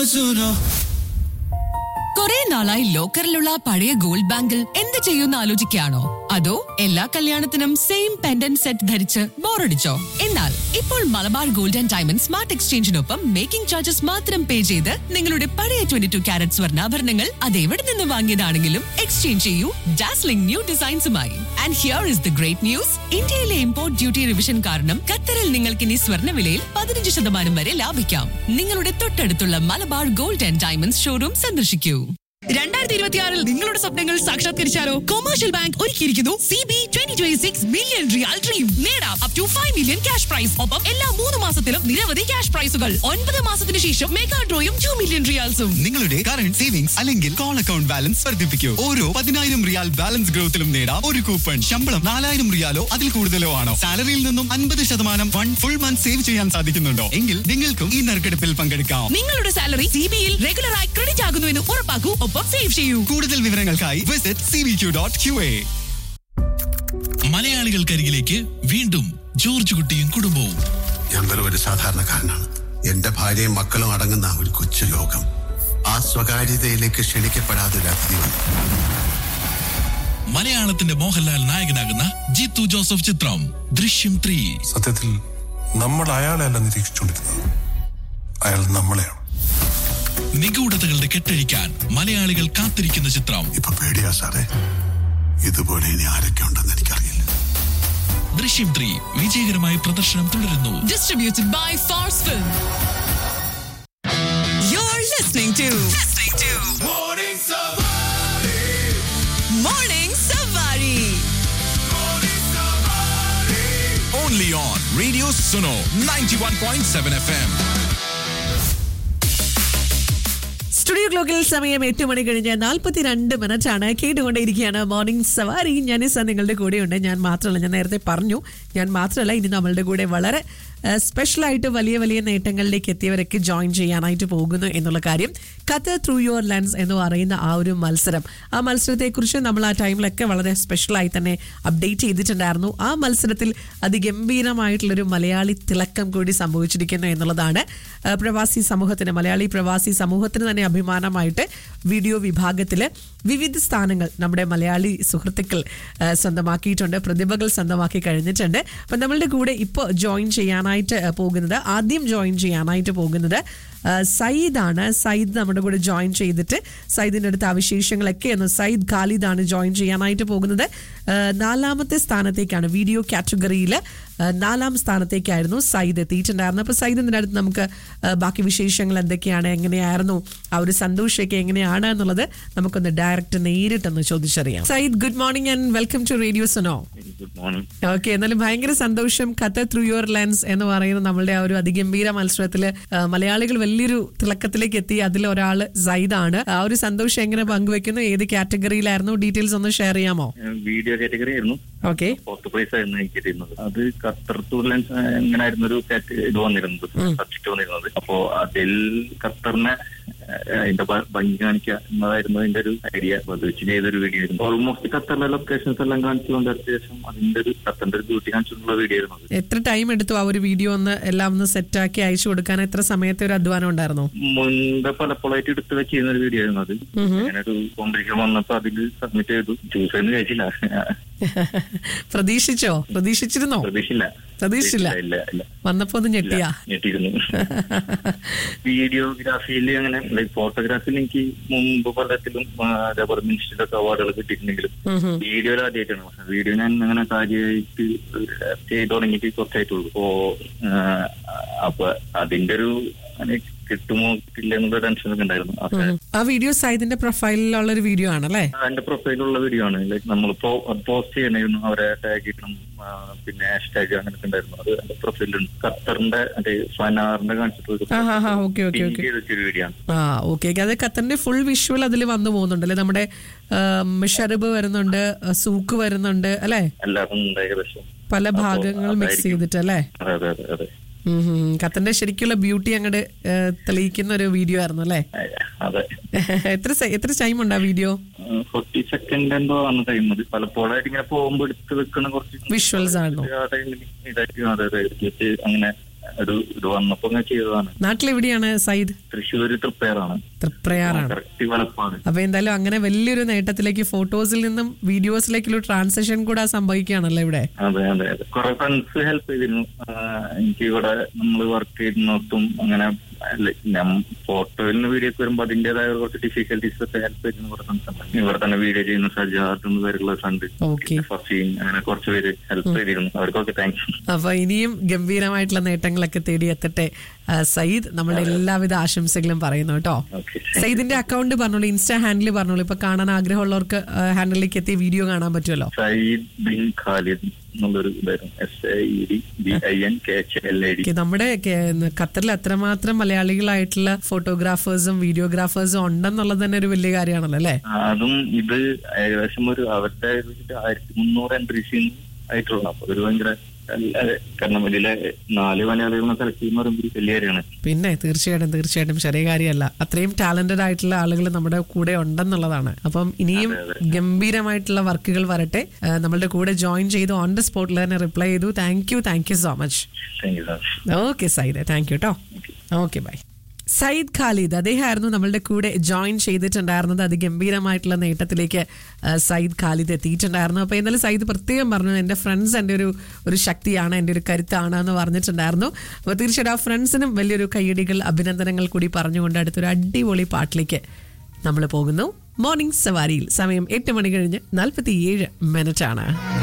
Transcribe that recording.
सुनो കുറെ നാളായി ലോക്കറിലുള്ള പഴയ ഗോൾഡ് ബാങ്കിൽ എന്ത് ചെയ്യുമെന്ന് ആലോചിക്കുകയാണോ അതോ എല്ലാ കല്യാണത്തിനും സെയിം പെൻഡന്റ് സെറ്റ് ധരിച്ച് ബോറടിച്ചോ എന്നാൽ ഇപ്പോൾ Malabar gold and diamond smart എക്സ്ചേഞ്ചിനൊപ്പം മേക്കിംഗ് ചാർജസ് മാത്രം പേ ചെയ്ത് നിങ്ങളുടെ പഴയ ട്വന്റി ടു ക്യാരറ്റ് സ്വർണ്ണാഭരണങ്ങൾ അത് എവിടെ നിന്ന് വാങ്ങിയതാണെങ്കിലും എക്സ്ചേഞ്ച് ചെയ്യൂ ഡാസ്ലിംഗ് ന്യൂ ഡിസൈൻസുമായി and here is the great news ഇന്ത്യയിലെ ഇമ്പോർട്ട് ഡ്യൂട്ടി റിവിഷൻ കാരണം ഖത്തറിൽ നിങ്ങൾക്ക് ഇനി സ്വർണ്ണ വിലയിൽ പതിനഞ്ച് ശതമാനം വരെ ലാഭിക്കാം നിങ്ങളുടെ തൊട്ടടുത്തുള്ള Malabar gold and diamonds showroom സന്ദർശിക്കൂ രണ്ടായിരത്തി ഇരുപത്തിയാറിൽ നിങ്ങളുടെ സ്വപ്നങ്ങൾ സാക്ഷാത്കരിച്ചാലോ കൊമേഴ്ഷ്യൽ ബാങ്ക് ഒരുക്കിയിരിക്കുന്നു C B twenty twenty six million riyal dream നേടാം up to five million cash prize ഒപ്പം എല്ലാ മൂന്ന് മാസത്തിലും നിരവധി ക്യാഷ് പ്രൈസുകൾ ഒൻപത് മാസത്തിന് ശേഷം മെഗാ ഡ്രോയും ടു മില്യൺ റിയാൽസും നിങ്ങളുടെ കറണ്ട് സേവിങ്സ് അല്ലെങ്കിൽ കോൾ അക്കൗണ്ട് ബാലൻസ് വർദ്ധിപ്പിക്കൂ ഓരോ പതിനായിരം റിയാൽ ബാലൻസ് ഗ്രോത്തിലും നേടാം ഒരു കൂപ്പൺ ശമ്പളം നാലായിരം റിയാലോ അതിൽ കൂടുതലോ ആണോ സാലറിയിൽ നിന്നും അൻപത് ശതമാനം വൺ ഫുൾ മന്ത് സേവ് ചെയ്യാൻ സാധിക്കുന്നുണ്ടോ എങ്കിൽ നിങ്ങൾക്കും ഈ നറുക്കെടുപ്പിൽ പങ്കെടുക്കാം നിങ്ങളുടെ സാലറി സി ബിയിൽ റെഗുലറായി ക്രെഡിറ്റ് ആകുന്നുവെന്ന് ഉറപ്പാക്കൂ ഒപ്പം സേവ് ചെയ്യൂ കൂടുതൽ വിവരങ്ങൾക്കായി visit C V Q dot Q A മലയാളികൾക്കരികിലേക്ക് വീണ്ടും ജോർജ് കുട്ടിയും കുടുംബവും ഞാൻ വെറും ഒരു സാധാരണക്കാരനാണ് എന്റെ ഭാര്യയും മക്കളും അടങ്ങുന്ന ഒരു കൊച്ചു ലോകം ആ സ്വകാര്യതയിലേക്ക് ക്ഷണിക്കപ്പെടാതെ ഒരു അതിഥി വന്നു മലയാളത്തിന്റെ മോഹൻലാൽ നായകനാകുന്ന ജിത്തു ജോസഫ് ചിത്രം ദൃശ്യം ത്രീ സത്യത്തിൽ നമ്മൾ അയാളെ അല്ല നിരീക്ഷിച്ചുകൊണ്ടിരുന്നത് അയാൾ നമ്മളെയാണ് നിഗൂഢതകളുടെ കെട്ടഴിക്കാൻ മലയാളികൾ കാത്തിരിക്കുന്ന ചിത്രം ഇപ്പൊ പേടിയാ സാറേ ഇതുപോലെ ഇനി ആരൊക്കെ ഉണ്ടെന്ന് എനിക്കറിയില്ല ദൃശ്യം ത്രീ വിജയകരമായി പ്രദർശനം തുടരുന്നു distributed by Fars Film. You're listening to listening to Morning Savari Morning Savari. Only on radio Suno ninety one point seven F M studio ക്ലോക്കിൽ സമയം എട്ട് മണി കഴിഞ്ഞ് നാൽപ്പത്തിരണ്ട് മിനിറ്റ് ആണ് കേട്ടുകൊണ്ടേയിരിക്കുകയാണ് മോർണിംഗ് സവാരി ഞാനിസ നിങ്ങളുടെ കൂടെയുണ്ട് ഞാൻ മാത്രമല്ല ഞാൻ നേരത്തെ പറഞ്ഞു ഞാൻ മാത്രമല്ല ഇനി നമ്മളുടെ കൂടെ വളരെ സ്പെഷ്യലായിട്ട് വലിയ വലിയ നേട്ടങ്ങളിലേക്ക് എത്തിയവരൊക്കെ ജോയിൻ ചെയ്യാനായിട്ട് പോകുന്നു എന്നുള്ള കാര്യം കത്ത് ത്രൂ യുവർ ലെൻസ് എന്ന് പറയുന്ന ആ ഒരു മത്സരം ആ മത്സരത്തെക്കുറിച്ച് നമ്മൾ ആ ടൈമിലൊക്കെ വളരെ സ്പെഷ്യലായി തന്നെ അപ്ഡേറ്റ് ചെയ്തിട്ടുണ്ടായിരുന്നു ആ മത്സരത്തിൽ അതിഗംഭീരമായിട്ടുള്ളൊരു മലയാളി തിളക്കം കൂടി സംഭവിച്ചിരിക്കുന്നു എന്നുള്ളതാണ് ആ, പ്രവാസി സമൂഹത്തിന് മലയാളി പ്രവാസി സമൂഹത്തിന് തന്നെ അഭിമാനമായിട്ട് വീഡിയോ വിഭാഗത്തിൽ വിവിധ സ്ഥാനങ്ങൾ നമ്മുടെ മലയാളി സുഹൃത്തുക്കൾ ആ, സ്വന്തമാക്കിയിട്ടുണ്ട് പ്രതിഭകൾ സ്വന്തമാക്കി കഴിഞ്ഞിട്ടുണ്ട് അപ്പം നമ്മളുടെ കൂടെ ഇപ്പോൾ ജോയിൻ ചെയ്യാനായിട്ട് ആ, പോകുന്നത് ആദ്യം ജോയിൻ ചെയ്യാനായിട്ട് പോകുന്നത് ആ, സയ്യിദാണ് സയ്യിദ് നമ്മുടെ കൂടെ ജോയിൻ ചെയ്തിട്ട് സയ്യിദിൻ്റെ അടുത്ത അവശേഷങ്ങളൊക്കെ ഒന്ന് സയ്യിദ് ഖാലിദാണ് ജോയിൻ ചെയ്യാനായിട്ട് പോകുന്നത് ആ, നാലാമത്തെ സ്ഥാനത്തേക്കാണ് വീഡിയോ കാറ്റഗറിയിൽ നാലാം സ്ഥാനത്തേക്കായിരുന്നു സയ്യിദ് എത്തിയിട്ടുണ്ടായിരുന്നത് അപ്പോൾ സയ്യിദിൻ്റെ അടുത്ത് നമുക്ക് ആ, ബാക്കി വിശേഷങ്ങൾ എന്തൊക്കെയാണ് എങ്ങനെയായിരുന്നു ആ ഒരു സന്തോഷമൊക്കെ എങ്ങനെയാണ് എന്നുള്ളത് നമുക്കൊന്ന് ഡയറക്റ്റ് നേരിട്ടൊന്ന് ചോദിച്ചറിയാം Sayyid good morning and welcome to radio Suno good morning okay എന്നാലും ഭയങ്കര സന്തോഷം കഥ ത്രൂ യുവർ ലെൻസ് എന്ന് പറയുന്ന നമ്മളുടെ ആ ഒരു അതിഗംഭീര മത്സരത്തില് ആ, മലയാളികൾ വലിയൊരു തിളക്കത്തിലേക്ക് എത്തി അതിൽ ഒരാള് സൈദാണ് ആ ഒരു സന്തോഷം എങ്ങനെ പങ്കുവെക്കുന്നു ഏത് കാറ്റഗറിയിലായിരുന്നു ഡീറ്റെയിൽസ് ഒന്ന് ഷെയർ ചെയ്യാമോ വീഡിയോ കാറ്റഗറി ആയിരുന്നു ഓക്കെ ഫോർത്ത് പ്രൈസ് ആയിരുന്നു എനിക്ക് കിട്ടിയിരുന്നത് അത് ഖത്തർ ടൂർലൻസ് എങ്ങനായിരുന്നു ഒരു കാറ്റ് ഇത് വന്നിരുന്നത് സബ്ജക്ട് വന്നിരുന്നത് അപ്പോ അതിൽ ഖത്തറിനെ ഏഹ്, അതിന്റെ ഭ- ഭംഗി കാണിക്കുക എന്നതായിരുന്നു അതിന്റെ ഒരു ഐഡിയ അപ്പൊ അത് വെച്ച് ചെയ്തൊരു വീഡിയോ ആയിരുന്നു ഓൾമോസ്റ്റ് ഖത്തറിലെ ലൊക്കേഷൻസ് എല്ലാം കാണിച്ചുകൊണ്ട് അത്യാവശ്യം അതിന്റെ ഒരു ഖത്തറിന്റെ ഒരു ബ്യൂട്ടി കാണിച്ചിട്ടുള്ള വീഡിയോ ആയിരുന്നു അത് എത്ര ടൈം എടുത്തു ആ ഒരു വീഡിയോ ഒന്ന് എല്ലാം ഒന്ന് സെറ്റാക്കി അയച്ചു കൊടുക്കാൻ എത്ര സമയത്തെ ഒരു അധ്വാനം ഉണ്ടായിരുന്നു മുൻപ് പലപ്പോഴായിട്ട് എടുത്ത് വെച്ചിരുന്ന ഒരു വീഡിയോ ആയിരുന്നു അത് അങ്ങനെ ഒരു കോമ്പറ്റീഷൻ വന്നപ്പോ അതിൽ സബ്മിറ്റ് ചെയ്തു ചൂസ് എന്ന് കഴിച്ചില്ല പ്രതീക്ഷിച്ചോ പ്രതീക്ഷിച്ചിരുന്നോ പ്രതീക്ഷയില്ല പ്രതീക്ഷിച്ചില്ല ഇല്ല ഇല്ല വന്നപ്പോ ഒന്ന് ഞെട്ടിയാ ഞെട്ടിയിരുന്നു വീഡിയോഗ്രാഫിയിൽ അങ്ങനെ ലൈക് ഫോട്ടോഗ്രാഫിയിൽ എനിക്ക് മുമ്പ് പലത്തിലും ആ, അതേപോലെ മിനിസ്റ്ററിലൊക്കെ അവാർഡുകൾ കിട്ടിയിട്ടുണ്ടെങ്കിലും വീഡിയോയിൽ ആദ്യമായിട്ടാണ് പക്ഷെ വീഡിയോ ഞാൻ അങ്ങനെ കാര്യമായിട്ട് ചെയ്തു തുടങ്ങിയിട്ട് കുറച്ചായിട്ടുള്ളൂ അപ്പോ ആ, അപ്പൊ അതിന്റെ ഒരു അങ്ങനെ കിട്ടുമോ കിട്ടില്ല എന്നുള്ള ടെൻഷൻ ഒക്കെ ഉണ്ടായിരുന്നു അപ്പൊ ആ വീഡിയോ സൈദിന്റെ പ്രൊഫൈലിലുള്ള ഒരു വീഡിയോ ആണല്ലേ എന്റെ പ്രൊഫൈലുള്ള വീഡിയോ ആണ് ലൈക് നമ്മളിപ്പോ പോസ്റ്റ് ചെയ്യണമായിരുന്നു അവരെ ടാഗ് ചെയ്യണം ആ, പിന്നെ ഹാഷ്ടാഗ് അങ്ങനെയൊക്കെ ഉണ്ടായിരുന്നു അത് എന്റെ പ്രൊഫൈലുണ്ട് ഖത്തറിന്റെ മറ്റേ ഫനാറിന്റെ കാണിച്ചിട്ട് ആ ഹാ ഹാ ഓക്കെ ഓക്കെ ഓക്കെ ചെയ്തൊരു വീഡിയോ ആണ് ആ ഓക്കെ ഓക്കെ അത് ഖത്തറിന്റെ ഫുൾ വിഷ്വൽ അതിൽ വന്നു പോകുന്നുണ്ടല്ലേ നമ്മുടെ ഷെറബ് വരുന്നുണ്ട് ആ, സൂക്ക് വരുന്നുണ്ട് അല്ലെ എല്ലാവർക്കും ഉണ്ട് ഏകദേശം പല അപ്പോ ഭാഗങ്ങൾ മിക്സ് അതായിരിക്കും. ചെയ്തിട്ട് അല്ലേ അതെ അതെ അതെ അതെ ഉം ഹും. ഖത്തറിന്റെ ശരിക്കുള്ള ബ്യൂട്ടി അങ്ങോട്ട് തെളിയിക്കുന്ന ഒരു വീഡിയോ ആയിരുന്നു അല്ലേ അതെ എത്ര സെ- എത്ര ടൈം ഉണ്ട് ആ വീഡിയോ ഫോർട്ടി സെക്കൻഡ് എന്തോ ആണ് ടൈം അത് പലപ്പോഴായിട്ട് ഇങ്ങനെ പോകുമ്പോ എടുത്ത് വെക്കണ കുറച്ച് Visuals ആണോ? ആ ടൈമിൽ ഇതായിട്ട് അതെ അതെ എടുത്ത് വെച്ച് അങ്ങനെ ഒരു ഇത് വന്നപ്പോ ഞാൻ ചെയ്തതാണ് നാട്ടിലെവിടെയാണ് സയ്യിദ് തൃശ്ശൂര് തൃപ്പേറാണ് തൃപ്രയാറാണ് കറക്റ്റ് വലപ്പാണ് അപ്പൊ എന്തായാലും അങ്ങനെ വലിയൊരു നേട്ടത്തിലേക്ക് ഫോട്ടോസിൽ നിന്നും വീഡിയോസിലേക്കുള്ള ട്രാൻസാക്ഷൻ കൂടെ സംഭവിക്കുകയാണല്ലോ ഇവിടെ അതെ അതെ അതെ കുറെ ഫ്രണ്ട്സ് ഹെൽപ്പ് ചെയ്തിരുന്നു ആഹ് എനിക്ക് ഇവിടെ നമ്മൾ വർക്ക് ചെയ്യുന്നിടത്തും അങ്ങനെ അല്ല, ഞാൻ ഫോട്ടോയിൽ വീഡിയോ ഒക്കെ വരുമ്പോ അതിന്റേതായ കുറച്ച് ഡിഫിക്കൽട്ടീസ് ഒക്കെ ഹെൽപ്പ് ചെയ്യുന്ന കുറെ ഫ്രണ്ട്സ് ഉണ്ട് ഇവിടെ തന്നെ വീഡിയോ ചെയ്യുന്ന സജാദ് എന്ന് പേരുള്ള ഫ്രണ്ട് ഓക്കെ ഫസീൻ അങ്ങനെ കുറച്ച് പേര് ഹെൽപ്പ് ചെയ്തിരുന്നു അവർക്കൊക്കെ താങ്ക്സ് അപ്പൊ ഇനിയും ഗംഭീരമായിട്ടുള്ള നേട്ടങ്ങളൊക്കെ തേടി എത്തട്ടെ ആ, സയ്യിദ് നമ്മുടെ എല്ലാവിധ ആശംസകളും പറയുന്നു കേട്ടോ ഓക്കെ സയ്യിദിന്റെ അക്കൗണ്ട് പറഞ്ഞോളൂ ഇൻസ്റ്റാ ഹാൻഡിൽ പറഞ്ഞോളൂ ഇപ്പൊ കാണാൻ ആഗ്രഹമുള്ളവർക്ക് ഹാൻഡിലേക്ക് എത്തി വീഡിയോ കാണാൻ പറ്റുമല്ലോ സയ്യിദ് ബിൻ ഖാലിദ് എന്നുള്ളൊരു ഇതായിരുന്നു S I D B I N K H L I D okay, നമ്മുടെ കേ- ഖത്തറിൽ അത്രമാത്രം മലയാളികളായിട്ടുള്ള ഫോട്ടോഗ്രാഫേഴ്സും വീഡിയോഗ്രാഫേഴ്സും ഉണ്ടെന്നുള്ളത് തന്നെ ഒരു വലിയ കാര്യമാണല്ലോ അല്ലേ അതും ഇത് ഏകദേശം ഒരു അവരുടെ ഒരു ആയിരത്തി മുന്നൂറ് എൻട്രീസ് ആയിട്ടുള്ള അപ്പൊ ഒരു ഭയങ്കര അല്ല, കാരണം ഇതിലെ നാല് മലയാളികളെ സെലക്ട് ചെയ്യുന്ന പറയുമ്പോൾ ഒരു വലിയ കാര്യമാണ് പിന്നെ തീർച്ചയായിട്ടും തീർച്ചയായിട്ടും ചെറിയ കാര്യമല്ല അത്രയും ടാലന്റഡ് ആയിട്ടുള്ള ആളുകൾ നമ്മുടെ കൂടെ ഉണ്ടെന്നുള്ളതാണ് അപ്പം ഇനിയും ഗംഭീരമായിട്ടുള്ള വർക്കുകൾ വരട്ടെ ആ, നമ്മളുടെ കൂടെ ജോയിൻ ചെയ്ത് ഓൺ ദ സ്പോട്ടിൽ തന്നെ റിപ്ലൈ ചെയ്തു thank you thank you so much thank you sir okay Sayyid thank you കേട്ടോ ഓക്കെ ബൈ സയ്യിദ് ഖാലിദ് അദ്ദേഹമായിരുന്നു നമ്മളുടെ കൂടെ ജോയിൻ ചെയ്തിട്ടുണ്ടായിരുന്നത് അതിഗംഭീരമായിട്ടുള്ള നേട്ടത്തിലേക്ക് ആ, സയ്യിദ് ഖാലിദ് എത്തിയിട്ടുണ്ടായിരുന്നു അപ്പോൾ എന്നാലും സയ്യിദ് പ്രത്യേകം പറഞ്ഞു എൻ്റെ ഫ്രണ്ട്സ് എൻ്റെ ഒരു ഒരു ശക്തിയാണ് എൻ്റെ ഒരു കരുത്താണ് എന്ന് പറഞ്ഞിട്ടുണ്ടായിരുന്നു അപ്പോൾ തീർച്ചയായിട്ടും ആ ഫ്രണ്ട്സിനും വലിയൊരു കയ്യടികൾ അഭിനന്ദനങ്ങൾ കൂടി പറഞ്ഞുകൊണ്ട് അടുത്തൊരു അടിപൊളി പാട്ടിലേക്ക് നമ്മൾ പോകുന്നു മോർണിംഗ് സവാരിയിൽ സമയം എട്ട് മണി കഴിഞ്ഞ് നാൽപ്പത്തിയേഴ് മിനിറ്റ് ആണ്